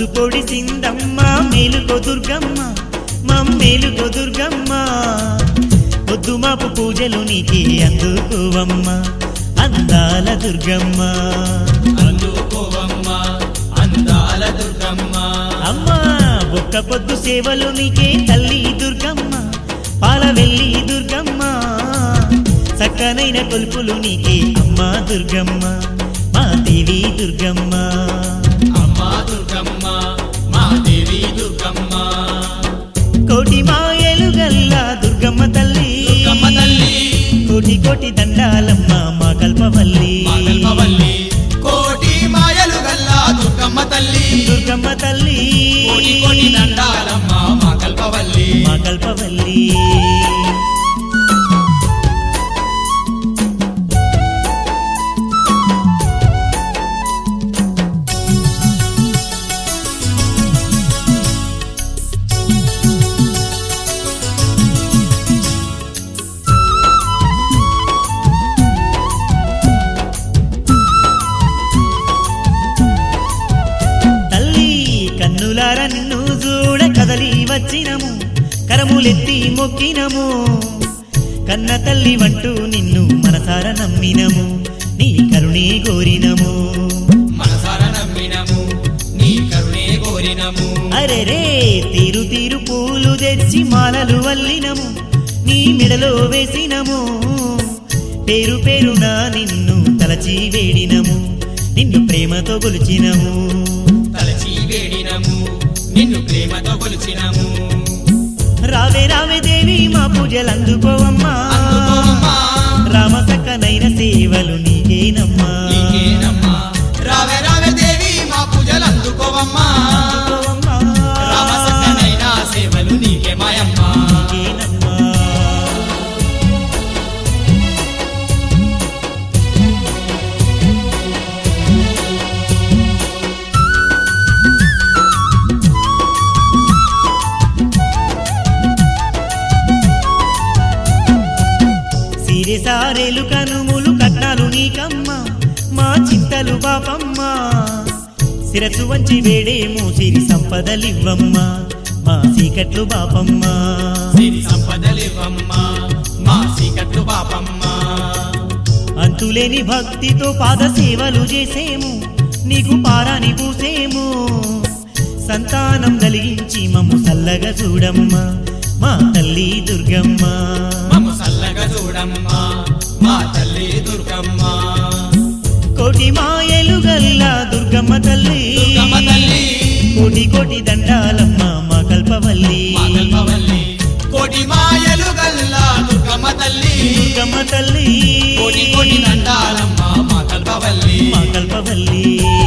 పొడి సిందమ్మ మేలుకో దుర్గమ్మ మమ్మేలుకో దుర్గమ్మ పొద్దు మాపు పూజలు నీకే అందుకోవమ్మ అందాల దుర్గమ్మ అందుకోవమ్మ అందాల దుర్గమ్మ అమ్మా ఒక్క పొద్దు సేవలు నీకే తల్లి దుర్గమ్మ పాలవెల్లి దుర్గమ్మ చక్కనైన కొలుపులు నీకే అమ్మా దుర్గమ్మ మా దేవి దుర్గమ్మ అమ్మా దుర్గమ్మ మా దేవి దుర్గమ్మ కోటి మాయలు గల్లా దుర్గమ్మ తల్లి దుర్గమ్మ తల్లి కోటి కోటి దండాలమ్మ మా కల్పవల్లి మా కల్పవల్లి కోటి మాయలు గల్లా దుర్గమ్మ తల్లి దుర్గమ్మ తల్లి కోటి కోటి దండాలమ్మ మా కల్పవల్లి మా కల్పవల్లి తల్లి కన్నులార నిన్ను చూడ కదలి వచ్చినము కరములెత్తి మొక్కినము కన్న తల్లి వంటూ నిన్ను మనసార నమ్మినము నీ కరుణే కోరినము మనసార నమ్మినము నీ కరుణే కోరినము అరే రే తీరు తీరు పూలు తెచ్చి మాలలు వల్లినము నీ మెడలో వేసినము పేరు పేరున నిన్ను తలచి వేడినము నిన్ను ప్రేమతో కొలిచినము తలచి వేడినము నిన్ను ప్రేమతో కొలిచినము రావే రావే దేవి మా పూజలు అందుకోవమ్మా అందుకోవమ్మా రామ సక్కనైన సేవలు నీకేనమ్మా నీకేనమ్మా రావే రావే దేవి మా పూజలు అందుకోవమ్మా అందుకోవమ్మా. రామసక్కనైన సేవలు నీకే మాయమ్మా నీకేనమ్మా. సిరి సారెలు కనుములు కట్నాలు నీకమ్మ మా చింతలు పాపమ్మ శిరసు వంచి వేడేమో సిరి సంపదలివ్వమ్మ మా సీకట్లు బాపమ్మ సిరి సంపదలివ్వమ్మా మా సీకట్లు పాపమ్మా అంతులేని భక్తితో పాద సేవలు చేసేము నీకు పారాని పూసేము సంతానం కలిగించి మమ్ము చల్లగా చూడమ్మా మా తల్లి దుర్గమ్మ మమ్ము సల్లగా చూడమ్మా మా తల్లి దుర్గమ్మ కోటి మాయలు గల్లా దుర్గమ్మ తల్లి దుర్గమ్మ తల్లి కోటి కోటి దండాలమ్మ మా కల్పవల్లి మా కల్పవల్లి కోటి మాయలు గల్లా దుర్గమ్మ తల్లి దుర్గమ్మ తల్లి కోటి కోటి దండాలమ్మ మా కల్పవల్లి మా కల్పవల్లి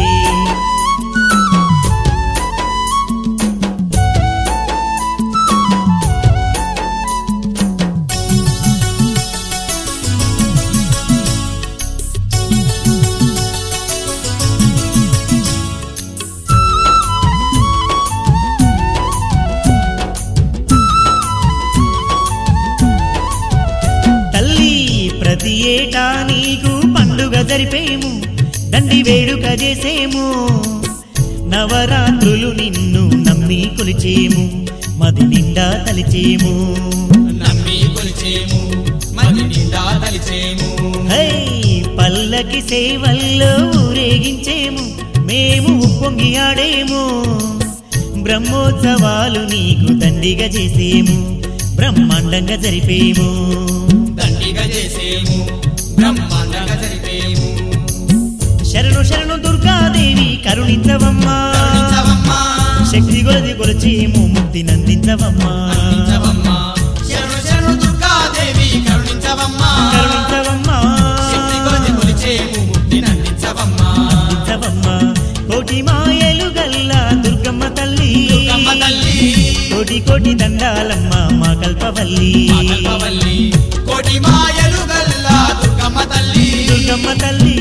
తల్లి ప్రతి ఏటా నీకు పండుగ జరిపేము దండి వేడుక చేసేము నవరాత్రులు నిన్ను నమ్మి కొలిచేము మది నిండా తలిచేము నమ్మి కొలిచేము మది నిండా తలిచేము హై పల్లకి సేవల్లో ఊరేగించేము మేము ఉప్పొంగి ఆడేము బ్రహ్మోత్సవాలు నీకు దండిగా చేసేము బ్రహ్మాండంగా జరిపేము దండిగా చేసేము బ్రహ్మాండంగా జరిపేము శరణు శరణు దుర్గాదేవి కరుణించవమ్మా కరుణించవమ్మా శక్తి కొలది కొలచేము ముక్తి నందించవమ్మా కరుణించవమ్మా శరణు శరణు దుర్గాదేవి కరుణించవమ్మా కరుణించవమ్మా శక్తి కొలది కొలిచేము ముక్తి నందించవమ్మా నందించవమ్మా కోటి మాయలు గల్లా దుర్గమ్మ తల్లి దుర్గమ్మ తల్లి కోటి కోటి దండాలమ్మ మా కల్పవల్లి మా కల్పవల్లి కోటి మాయలు గల్లా దుర్గమ్మ తల్లి దుర్గమ్మ తల్లి